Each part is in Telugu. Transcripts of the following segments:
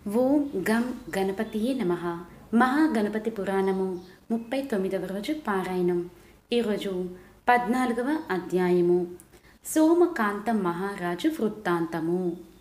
ఓం గం గణపతియే నమ మహాగణపతి పురాణము ముప్పై తొమ్మిదవ రోజు పారాయణం ఈరోజు పద్నాలుగవ అధ్యాయము సోమకాంత మహారాజు వృత్తాంతము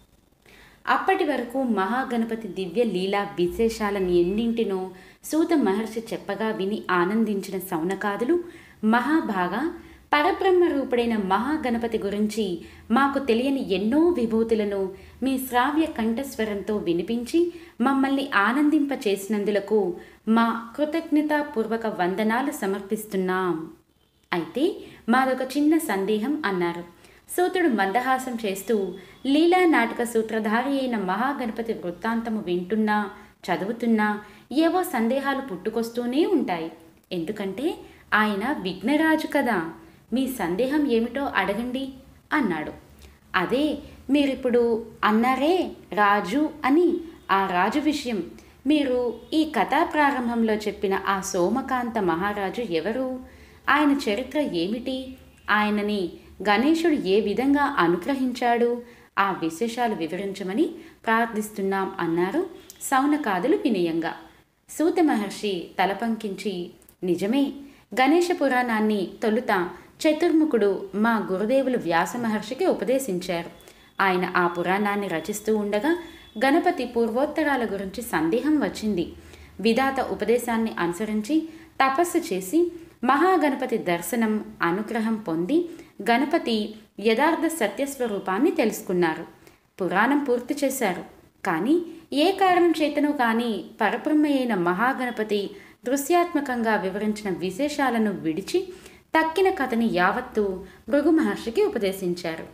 అప్పటి వరకు మహాగణపతి దివ్య లీలా విశేషాలను ఎన్నింటినో సూత మహర్షి చెప్పగా విని ఆనందించిన సౌనకాదులు మహాభాగా పరబ్రహ్మ రూపుడైన మహాగణపతి గురించి మాకు తెలియని ఎన్నో విభూతులను మీ శ్రావ్య కంఠస్వరంతో వినిపించి మమ్మల్ని ఆనందింప చేసినందులకు మా కృతజ్ఞతాపూర్వక వందనాలు సమర్పిస్తున్నాం అయితే మాదొక చిన్న సందేహం అన్నారు సూతుడు మందహాసం చేస్తూ లీలా నాటక సూత్రధారి అయిన మహాగణపతి వృత్తాంతము వింటున్నా చదువుతున్నా ఏవో సందేహాలు పుట్టుకొస్తూనే ఉంటాయి ఎందుకంటే ఆయన విఘ్నరాజు కదా మీ సందేహం ఏమిటో అడగండి అన్నాడు అదే మీరిప్పుడు అన్నారే రాజు అని ఆ రాజు విషయం మీరు ఈ కథా ప్రారంభంలో చెప్పిన ఆ సోమకాంత మహారాజు ఎవరు ఆయన చరిత్ర ఏమిటి ఆయనని గణేశుడు ఏ విధంగా అనుగ్రహించాడు ఆ విశేషాలు వివరించమని ప్రార్థిస్తున్నాం అన్నారు సౌనకాదులు వినయంగా సూత మహర్షి తలపంకించి నిజమే గణేష పురాణాన్ని తొలుత చతుర్ముఖుడు మా గురుదేవులు వ్యాస మహర్షికి ఉపదేశించారు ఆయన ఆ పురాణాన్ని రచిస్తూ ఉండగా గణపతి పూర్వోత్తరాల గురించి సందేహం వచ్చింది విధాత ఉపదేశాన్ని అనుసరించి తపస్సు చేసి మహాగణపతి దర్శనం అనుగ్రహం పొంది గణపతి యథార్థ సత్యస్వరూపాన్ని తెలుసుకున్నారు పురాణం పూర్తి చేశారు కానీ ఏ కారణం చేతనో కానీ పరబ్రహ్మ అయిన మహాగణపతి దృశ్యాత్మకంగా వివరించిన విశేషాలను విడిచి తక్కిన కథని యావత్తు భృగు మహర్షికి ఉపదేశించారు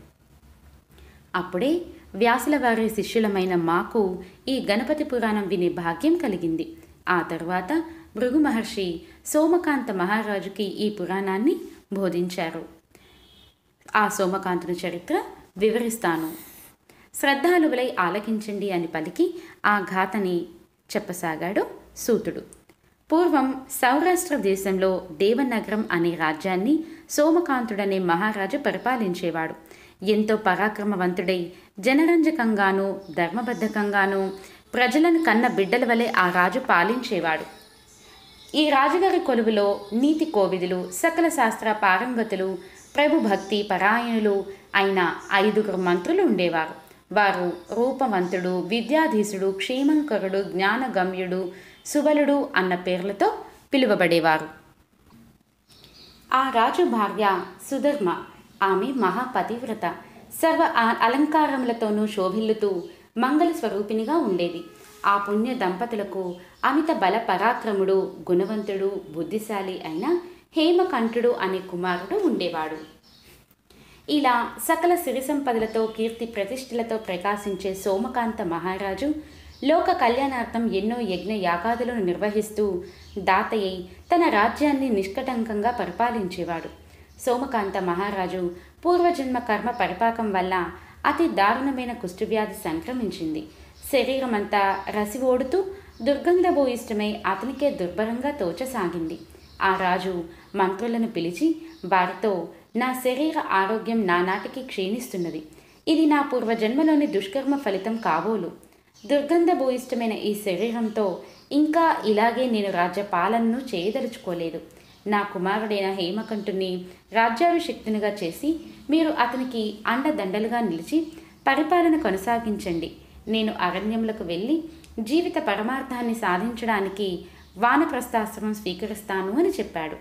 అప్పుడే వ్యాసుల వారి శిష్యులమైన మాకు ఈ గణపతి పురాణం వినే భాగ్యం కలిగింది ఆ తర్వాత భృగు మహర్షి సోమకాంత మహారాజుకి ఈ పురాణాన్ని బోధించారు ఆ సోమకాంతుని చరిత్ర వివరిస్తాను శ్రద్ధాలువులై ఆలకించండి అని పలికి ఆ ఘాతని చెప్పసాగాడు సూతుడు పూర్వం సౌరాష్ట్ర దేశంలో దేవనగరం అనే రాజ్యాన్ని సోమకాంతుడనే మహారాజు పరిపాలించేవాడు ఎంతో పరాక్రమవంతుడై జనరంజకంగానూ ధర్మబద్ధకంగానూ ప్రజలను కన్న బిడ్డల వలె ఆ రాజు పాలించేవాడు ఈ రాజుగారి కొలువులో నీతి కోవిదులు సకల శాస్త్ర పారంగతులు ప్రభు భక్తి పరాయణులు అయిన ఐదుగురు మంత్రులు ఉండేవారు వారు రూపవంతుడు విద్యాధీసుడు క్షేమంకరుడు జ్ఞానగమ్యుడు సుబలుడు అన్న పేర్లతో పిలువబడేవారు ఆ రాజు భార్య సుధర్మ ఆమె మహాపతివ్రత సర్వ ఆ- అలంకారములతోనూ శోభిల్లుతూ మంగళ స్వరూపిణిగా ఉండేది ఆ పుణ్య దంపతులకు అమిత బల పరాక్రముడు గుణవంతుడు బుద్ధిశాలి అయిన హేమకంఠుడు అనే కుమారుడు ఉండేవాడు ఇలా సకల సిరి సంపదలతో కీర్తి ప్రతిష్టలతో ప్రకాశించే సోమకాంత మహారాజు లోక కళ్యాణార్థం ఎన్నో యజ్ఞ యాగాదులను నిర్వహిస్తూ దాతయ్య తన రాజ్యాన్ని నిష్కటంకంగా పరిపాలించేవాడు సోమకాంత మహారాజు పూర్వజన్మ కర్మ పరిపాకం వల్ల అతి దారుణమైన కుష్ఠవ్యాధి సంక్రమించింది శరీరమంతా రసి ఓడుతూ దుర్గంధభూయిష్టమై అతనికే దుర్భరంగా తోచసాగింది ఆ రాజు మంత్రులను పిలిచి వారితో నా శరీర ఆరోగ్యం నానాటికి క్షీణిస్తున్నది ఇది నా పూర్వజన్మలోని దుష్కర్మ ఫలితం కాబోలు దుర్గంధభూయిష్టమైన ఈ శరీరంతో ఇంకా ఇలాగే నేను రాజ్య పాలనను చేయదలుచుకోలేదు నా కుమారుడైన హేమకంఠుని రాజ్యాభిషిక్తునిగా చేసి మీరు అతనికి అండదండలుగా నిలిచి పరిపాలన కొనసాగించండి నేను అరణ్యములకు వెళ్ళి జీవిత పరమార్థాన్ని సాధించడానికి వానప్రస్థాశ్రమం స్వీకరిస్తాను అని చెప్పాడు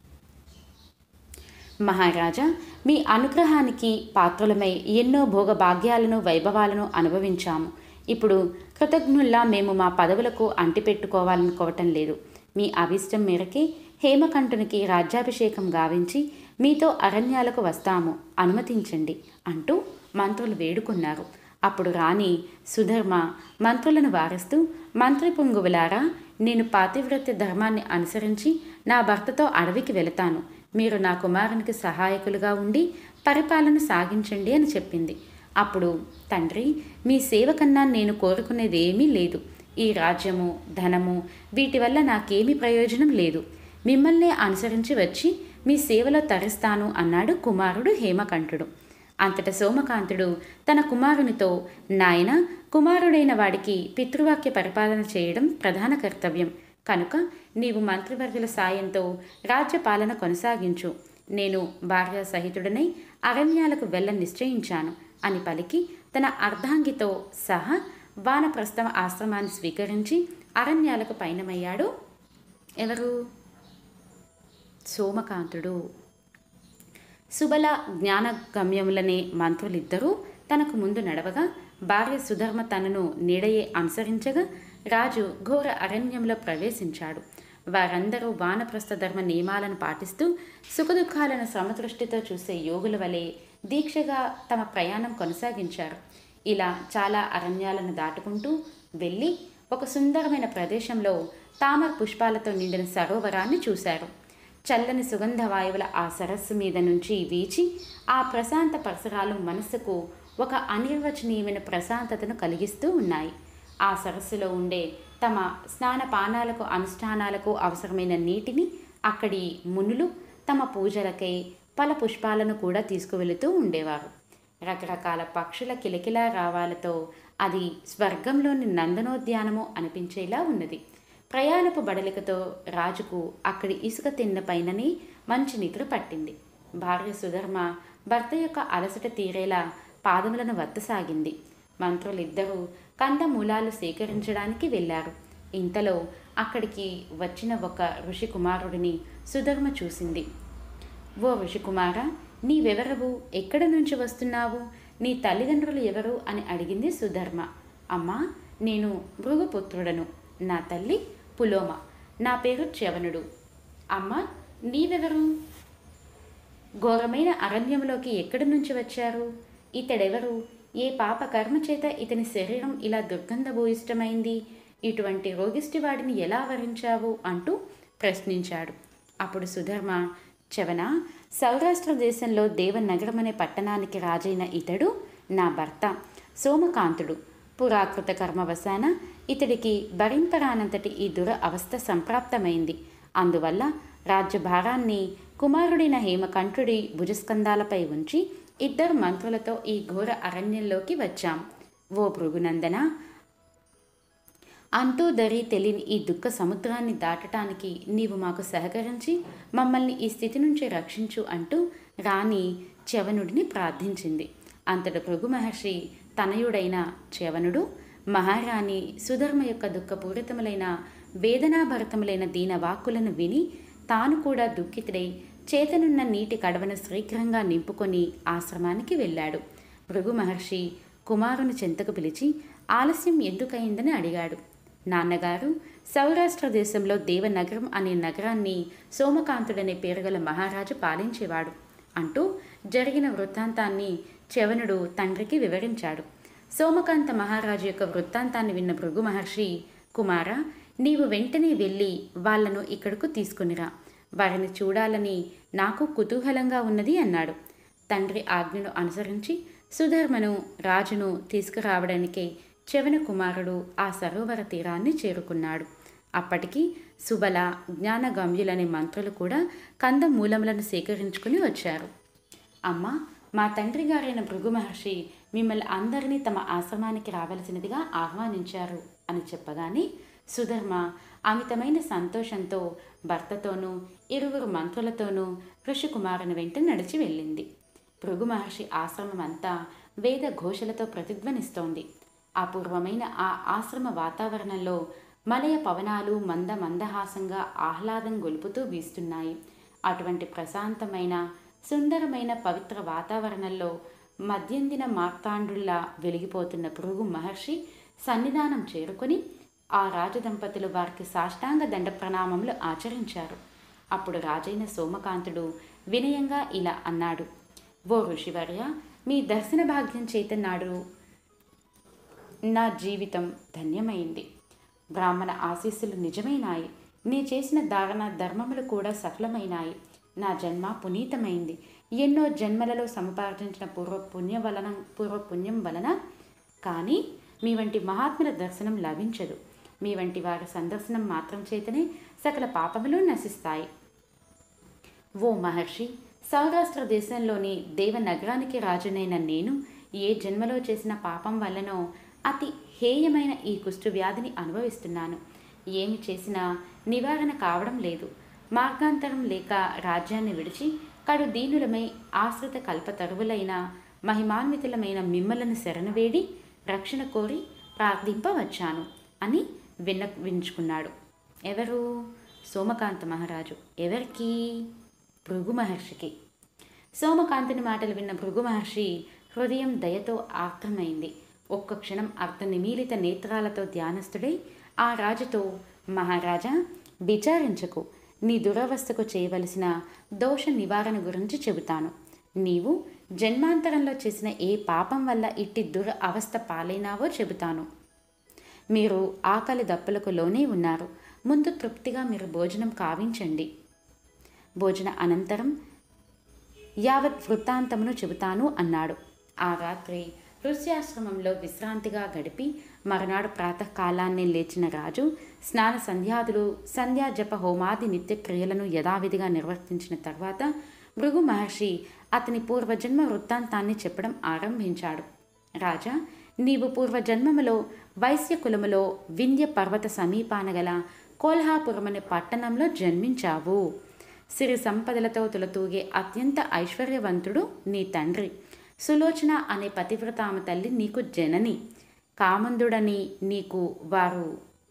మహారాజా మీ అనుగ్రహానికి పాత్రులమై ఎన్నో భోగభాగ్యాలను వైభవాలను అనుభవించాము ఇప్పుడు కృతజ్ఞుల్లా మేము మా పదవులకు అంటిపెట్టుకోవాలనుకోవటం లేదు మీ అభిష్టం మేరకే హేమకంఠునికి రాజ్యాభిషేకం గావించి మీతో అరణ్యాలకు వస్తాము అనుమతించండి అంటూ మంత్రులు వేడుకున్నారు అప్పుడు రాణి సుధర్మ మంత్రులను వారిస్తూ మంత్రి పొంగువులారా నేను పాతివ్రత్య ధర్మాన్ని అనుసరించి నా భర్తతో అడవికి వెళతాను మీరు నా కుమారునికి సహాయకులుగా ఉండి పరిపాలన సాగించండి అని చెప్పింది అప్పుడు తండ్రి మీ సేవ కన్నా నేను కోరుకునేది ఏమీ లేదు ఈ రాజ్యము ధనము వీటి వల్ల నాకేమీ ప్రయోజనం లేదు మిమ్మల్నే అనుసరించి వచ్చి మీ సేవలో తరిస్తాను అన్నాడు కుమారుడు హేమకంఠుడు అంతట సోమకాంతుడు తన కుమారునితో నాయన కుమారుడైన వాడికి పితృవాక్య పరిపాలన చేయడం ప్రధాన కర్తవ్యం కనుక నీవు మంత్రివర్యుల సాయంతో రాజ్యపాలన కొనసాగించు నేను భార్య సహితుడనై అరణ్యాలకు వెళ్ళ నిశ్చయించాను అని పలికి తన అర్ధాంగితో సహా వానప్రస్థ ఆశ్రమాన్ని స్వీకరించి అరణ్యాలకు పయనమయ్యాడు ఎవరు సోమకాంతుడు సుబల జ్ఞానగమ్యములనే మంత్రులిద్దరూ తనకు ముందు నడవగా భార్య సుధర్మ తనను నీడయే అనుసరించగా రాజు ఘోర అరణ్యంలో ప్రవేశించాడు వారందరూ వానప్రస్థ ధర్మ నియమాలను పాటిస్తూ సుఖదుఖాలను సమదృష్టితో చూసే యోగుల వలె దీక్షగా తమ ప్రయాణం కొనసాగించారు ఇలా చాలా అరణ్యాలను దాటుకుంటూ వెళ్ళి ఒక సుందరమైన ప్రదేశంలో తామర పుష్పాలతో నిండిన సరోవరాన్ని చూశారు చల్లని సుగంధ వాయువుల ఆ సరస్సు మీద నుంచి వీచి ఆ ప్రశాంత పరిసరాలు మనస్సుకు ఒక అనిర్వచనీయమైన ప్రశాంతతను కలిగిస్తూ ఉన్నాయి ఆ సరస్సులో ఉండే తమ స్నానపానాలకు అనుష్ఠానాలకు అవసరమైన నీటిని అక్కడి మునులు తమ పూజలకై పల పుష్పాలను కూడా తీసుకువెళుతూ ఉండేవారు రకరకాల పక్షుల కిలకిలా రావాలతో అది స్వర్గంలోని నందనోద్యానము అనిపించేలా ఉన్నది ప్రయాణపు బడలికతో రాజుకు అక్కడి ఇసుక తిన్న పైననే మంచి నిద్ర పట్టింది భార్య సుధర్మ భర్త యొక్క అలసట తీరేలా పాదములను వత్తసాగింది మంత్రులిద్దరూ కందమూలాలు సేకరించడానికి వెళ్ళారు ఇంతలో అక్కడికి వచ్చిన ఒక ఋషి కుమారుడిని సుధర్మ చూసింది ఓ ఋషికుమార నీవెవరవు ఎక్కడి నుంచి వస్తున్నావు నీ తల్లిదండ్రులు ఎవరు అని అడిగింది సుధర్మ అమ్మా నేను భృగుపుత్రుడను నా తల్లి పులోమ నా పేరు చ్యవనుడు అమ్మ నీవెవరు ఘోరమైన అరణ్యంలోకి ఎక్కడి నుంచి వచ్చారు ఇతడెవరు ఏ పాప కర్మ చేత ఇతని శరీరం ఇలా దుర్గంధభూయిష్టమైంది ఇటువంటి రోగిష్టి వాడిని ఎలా వరించావు అంటూ ప్రశ్నించాడు అప్పుడు సుధర్మ చవన సౌరాష్ట్ర దేశంలో దేవనగరం అనే పట్టణానికి రాజైన ఇతడు నా భర్త సోమకాంతుడు పురాకృత కర్మవశాన ఇతడికి భరింపరానంతటి ఈ దుర అవస్థ సంప్రాప్తమైంది అందువల్ల రాజ్యభారాన్ని కుమారుడైన హేమకంఠుడి భుజస్కంధాలపై ఉంచి ఇద్దరు మంత్రులతో ఈ ఘోర అరణ్యంలోకి వచ్చాం ఓ భృగునందన అంతూ దరి తెలియని ఈ దుఃఖ సముద్రాన్ని దాటటానికి నీవు మాకు సహకరించి మమ్మల్ని ఈ స్థితి నుంచి రక్షించు అంటూ రాణి చవనుడిని ప్రార్థించింది అంతటి భృగు మహర్షి తనయుడైన చవనుడు మహారాణి సుధర్మ యొక్క దుఃఖపూరితములైన వేదనాభరితములైన దీన వాక్కులను విని తాను కూడా దుఃఖితుడై చేతనున్న నీటి కడవను శీఘ్రంగా నింపుకొని ఆశ్రమానికి వెళ్ళాడు భృగు మహర్షి కుమారుని చెంతకు పిలిచి ఆలస్యం ఎందుకయిందని అడిగాడు నాన్నగారు సౌరాష్ట్ర దేశంలో దేవనగరం అనే నగరాన్ని సోమకాంతుడనే పేరుగల మహారాజు పాలించేవాడు అంటూ జరిగిన వృత్తాంతాన్ని చవనుడు తండ్రికి వివరించాడు సోమకాంత మహారాజు యొక్క వృత్తాంతాన్ని విన్న భృగు మహర్షి కుమార నీవు వెంటనే వెళ్ళి వాళ్లను ఇక్కడకు తీసుకునిరా వారిని చూడాలని నాకు కుతూహలంగా ఉన్నది అన్నాడు తండ్రి ఆజ్ఞను అనుసరించి సుధర్మను రాజును తీసుకురావడానికే చవన కుమారుడు ఆ సరోవర తీరాన్ని చేరుకున్నాడు అప్పటికి సుబల జ్ఞానగమ్యులనే మంత్రులు కూడా కందమూలములను సేకరించుకుని వచ్చారు అమ్మ మా తండ్రి గారైన భృగు మహర్షి మిమ్మల్ని అందరినీ తమ ఆశ్రమానికి రావలసినదిగా ఆహ్వానించారు అని చెప్పగానే సుధర్మ అమితమైన సంతోషంతో భర్తతోనూ ఇరువురు మంత్రులతోనూ ఋషికుమారుని వెంట నడిచి వెళ్ళింది భృగు మహర్షి ఆశ్రమం అంతా వేద ఘోషలతో ప్రతిధ్వనిస్తోంది అపూర్వమైన ఆ ఆశ్రమ వాతావరణంలో మలయ పవనాలు మంద మందహాసంగా ఆహ్లాదం గొలుపుతూ వీస్తున్నాయి అటువంటి ప్రశాంతమైన సుందరమైన పవిత్ర వాతావరణంలో మధ్యందిన మార్తాండుల్లా వెలిగిపోతున్న భృగు మహర్షి సన్నిధానం చేరుకొని ఆ రాజదంపతులు వారికి సాష్టాంగ దండ ప్రణామములు ఆచరించారు అప్పుడు రాజైన సోమకాంతుడు వినయంగా ఇలా అన్నాడు ఓ ఋషివర్య మీ దర్శన భాగ్యం చేత నాడు నా జీవితం ధన్యమైంది బ్రాహ్మణ ఆశీస్సులు నిజమైనాయి నీ చేసిన దాన ధర్మములు కూడా సఫలమైనాయి నా జన్మ పునీతమైంది ఎన్నో జన్మలలో సముపార్జించిన పూర్వ పుణ్య వలన పూర్వ పుణ్యం వలన కానీ మీ వంటి మహాత్ముల దర్శనం లభించదు మీ వంటి వారి సందర్శనం మాత్రం చేతనే సకల పాపములు నశిస్తాయి ఓ మహర్షి సౌరాష్ట్ర దేశంలోని దేవనగరానికి రాజునైన నేను ఏ జన్మలో చేసిన పాపం వల్లనో అతి హేయమైన ఈ కుష్టు వ్యాధిని అనుభవిస్తున్నాను ఏమి చేసినా నివారణ కావడం లేదు మార్గాంతరం లేక రాజ్యాన్ని విడిచి కడు దీనులమై ఆశ్రిత కల్పతరువులైన మహిమాన్వితులమైన మిమ్మలను శరణవేడి రక్షణ కోరి ప్రార్థింపవచ్చాను అని విన్నవించుకున్నాడు ఎవరు సోమకాంత మహారాజు ఎవరికి భృగు మహర్షికి సోమకాంతుని మాటలు విన్న భృగు మహర్షి హృదయం దయతో ఆక్రమైంది ఒక్క క్షణం అర్థ నిమీలిత నేత్రాలతో ధ్యానస్థుడై ఆ రాజుతో మహారాజా విచారించకు నీ దురవస్థకు చేయవలసిన దోష నివారణ గురించి చెబుతాను నీవు జన్మాంతరంలో చేసిన ఏ పాపం వల్ల ఇట్టి దుర అవస్థ పాలైనావో చెబుతాను మీరు ఆకలి దప్పులకు లోనే ఉన్నారు ముందు తృప్తిగా మీరు భోజనం కావించండి భోజన అనంతరం యావత్ వృత్తాంతమును చెబుతాను అన్నాడు ఆ రాత్రి ఋష్యాశ్రమంలో విశ్రాంతిగా గడిపి మరునాడు ప్రాతకాలాన్నే లేచిన రాజు స్నాన సంధ్యాదులు సంధ్యా జప హోమాది నిత్యక్రియలను యథావిధిగా నిర్వర్తించిన తర్వాత భృగు మహర్షి అతని పూర్వజన్మ వృత్తాంతాన్ని చెప్పడం ఆరంభించాడు రాజా నీవు పూర్వజన్మములో వైశ్య కులములో వింధ్య పర్వత సమీపాన గల కోల్హాపురమనే పట్టణంలో జన్మించావు సిరి సంపదలతో తులతూగే అత్యంత ఐశ్వర్యవంతుడు నీ తండ్రి సులోచన అనే పతివ్రత ఆమె తల్లి నీకు జనని కామందుడని నీకు వారు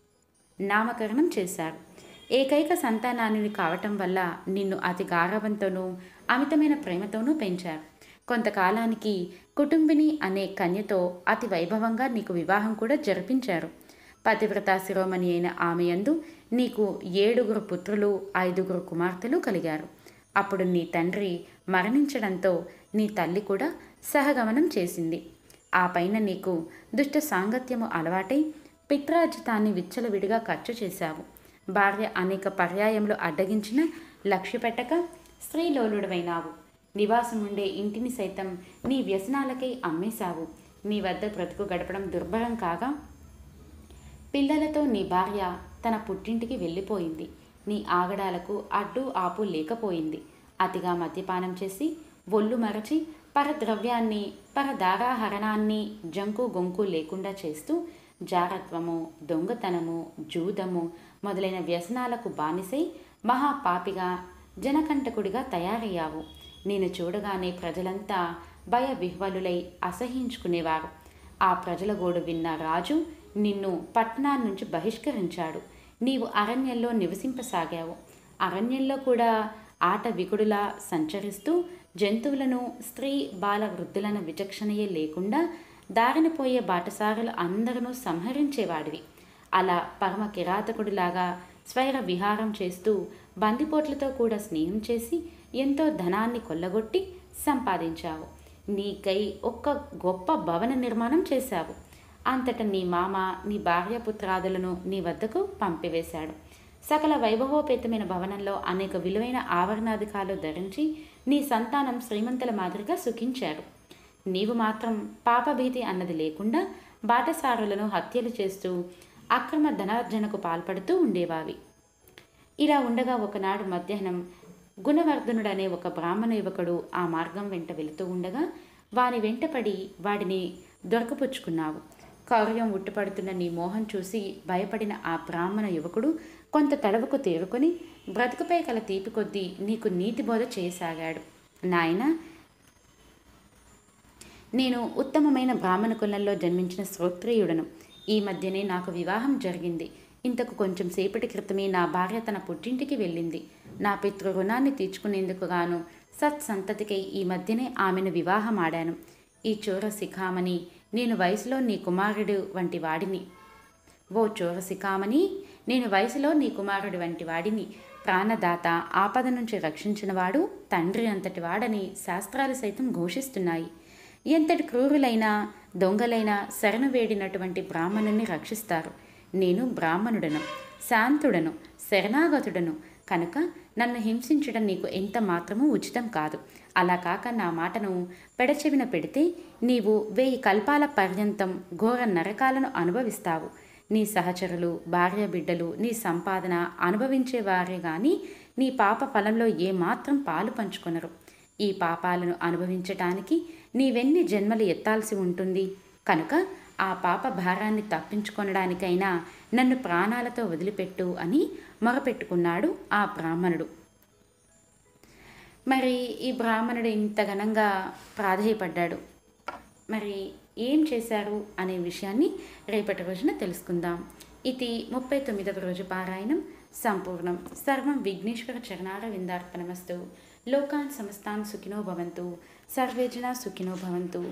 నామకరణం చేశారు ఏకైక సంతానాన్ని కావటం వల్ల నిన్ను అతి గారవంతోనూ అమితమైన ప్రేమతోనూ పెంచారు కొంతకాలానికి కుటుంబిని అనే కన్యతో అతి వైభవంగా నీకు వివాహం కూడా జరిపించారు పతివ్రత శిరోమణి అయిన ఆమె యందు నీకు ఏడుగురు పుత్రులు ఐదుగురు కుమార్తెలు కలిగారు అప్పుడు నీ తండ్రి మరణించడంతో నీ తల్లి కూడా సహగమనం చేసింది ఆ పైన నీకు దుష్ట సాంగత్యము అలవాటై పిత్రాజితాన్ని విచ్చలవిడిగా ఖర్చు చేశావు భార్య అనేక పర్యాయములు అడ్డగించిన లక్ష్య పెట్టక స్త్రీలోలుడవైనావు నివాసముండే ఇంటిని సైతం నీ వ్యసనాలకై అమ్మేశావు నీ వద్ద బ్రతుకు గడపడం దుర్భరం కాగా పిల్లలతో నీ భార్య తన పుట్టింటికి వెళ్ళిపోయింది నీ ఆగడాలకు అడ్డు ఆపు లేకపోయింది అతిగా మద్యపానం చేసి ఒళ్ళు మరచి పరద్రవ్యాన్ని పరదారాహరణాన్ని జంకు గొంకు లేకుండా చేస్తూ జారత్వము దొంగతనము జూదము మొదలైన వ్యసనాలకు బానిసై మహాపాపిగా జనకంటకుడిగా తయారయ్యావు నేను చూడగానే ప్రజలంతా భయ విహ్వలులై అసహించుకునేవారు ఆ ప్రజల గోడు విన్న రాజు నిన్ను పట్టణాన్ని నుంచి బహిష్కరించాడు నీవు అరణ్యంలో నివసింపసాగావు అరణ్యంలో కూడా ఆట వికుడులా సంచరిస్తూ జంతువులను స్త్రీ బాల వృద్ధులను విచక్షణయే లేకుండా దారిన పోయే బాటసారులు అందరూ సంహరించేవాడివి అలా పరమ కిరాతకుడిలాగా స్వైర విహారం చేస్తూ బందిపోట్లతో కూడా స్నేహం చేసి ఎంతో ధనాన్ని కొల్లగొట్టి సంపాదించావు నీకై ఒక్క గొప్ప భవన నిర్మాణం చేశావు అంతట నీ మామ నీ భార్యపుత్రాదులను నీ వద్దకు పంపివేశాడు సకల వైభవోపేతమైన భవనంలో అనేక విలువైన ఆవరణాధికాలు ధరించి నీ సంతానం శ్రీమంతుల మాదిరిగా సుఖించారు నీవు మాత్రం పాపభీతి అన్నది లేకుండా బాటసారులను హత్యలు చేస్తూ అక్రమ ధనార్జనకు పాల్పడుతూ ఉండేవావి ఇలా ఉండగా ఒకనాడు మధ్యాహ్నం గుణవర్ధనుడనే ఒక బ్రాహ్మణ యువకుడు ఆ మార్గం వెంట వెళుతూ ఉండగా వాని వెంటపడి వాడిని దొరకపుచ్చుకున్నావు కౌర్యం ఉట్టుపడుతున్న నీ మోహం చూసి భయపడిన ఆ బ్రాహ్మణ యువకుడు కొంత తడవకు తేరుకొని బ్రతుకుపై కల తీపి కొద్దీ నీకు నీతి బోధ చేయసాగాడు నాయన నేను ఉత్తమమైన బ్రాహ్మణ కులంలో జన్మించిన శ్రోత్రియుడను ఈ మధ్యనే నాకు వివాహం జరిగింది ఇంతకు కొంచెం సేపటి క్రితమే నా భార్య తన పుట్టింటికి వెళ్ళింది నా పితృ రుణాన్ని తీర్చుకునేందుకు గాను సత్సంతతికై ఈ మధ్యనే ఆమెను వివాహం ఆడాను ఈ చోర శిఖామణి నేను వయసులో నీ కుమారుడు వంటి వాడిని ఓ చోర శిఖామణి నేను వయసులో నీ కుమారుడి వంటి వాడిని ప్రాణదాత ఆపద నుంచి రక్షించినవాడు తండ్రి అంతటి వాడని శాస్త్రాలు సైతం ఘోషిస్తున్నాయి ఎంతటి క్రూరులైనా దొంగలైనా శరణు వేడినటువంటి బ్రాహ్మణుని రక్షిస్తారు నేను బ్రాహ్మణుడను శాంతుడను శరణాగతుడను కనుక నన్ను హింసించడం నీకు ఎంత మాత్రమూ ఉచితం కాదు అలా కాక నా మాటను పెడచెవిన పెడితే నీవు వెయ్యి కల్పాల పర్యంతం ఘోర నరకాలను అనుభవిస్తావు నీ సహచరులు భార్య బిడ్డలు నీ సంపాదన అనుభవించేవారే గాని నీ పాప ఫలంలో ఏమాత్రం పాలు పంచుకొనరు ఈ పాపాలను అనుభవించటానికి నీవెన్ని జన్మలు ఎత్తాల్సి ఉంటుంది కనుక ఆ పాప భారాన్ని తప్పించుకొనడానికైనా నన్ను ప్రాణాలతో వదిలిపెట్టు అని మొరపెట్టుకున్నాడు ఆ బ్రాహ్మణుడు మరి ఈ బ్రాహ్మణుడు ఇంత ఘనంగా ప్రాధేయపడ్డాడు మరి ఏం చేశారు అనే విషయాన్ని రేపటి రోజున తెలుసుకుందాం ఇది ముప్పై తొమ్మిదవ రోజు పారాయణం సంపూర్ణం సర్వం విఘ్నేశ్వర చరణార విందార్పణమస్తు లోకాన్ సమస్తాన్ సుఖినో భవంతు సర్వేజన సుఖినో భవంతు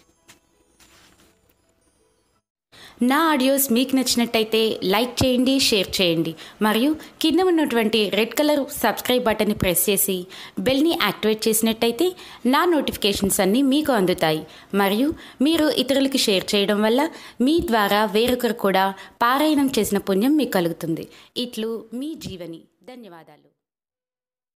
నా ఆడియోస్ మీకు నచ్చినట్టయితే లైక్ చేయండి షేర్ చేయండి మరియు కింద ఉన్నటువంటి రెడ్ కలర్ సబ్స్క్రైబ్ బటన్ని ప్రెస్ చేసి బెల్ని యాక్టివేట్ చేసినట్టయితే నా నోటిఫికేషన్స్ అన్నీ మీకు అందుతాయి మరియు మీరు ఇతరులకి షేర్ చేయడం వల్ల మీ ద్వారా వేరొకరు కూడా పారాయణం చేసిన పుణ్యం మీకు కలుగుతుంది ఇట్లు మీ జీవని ధన్యవాదాలు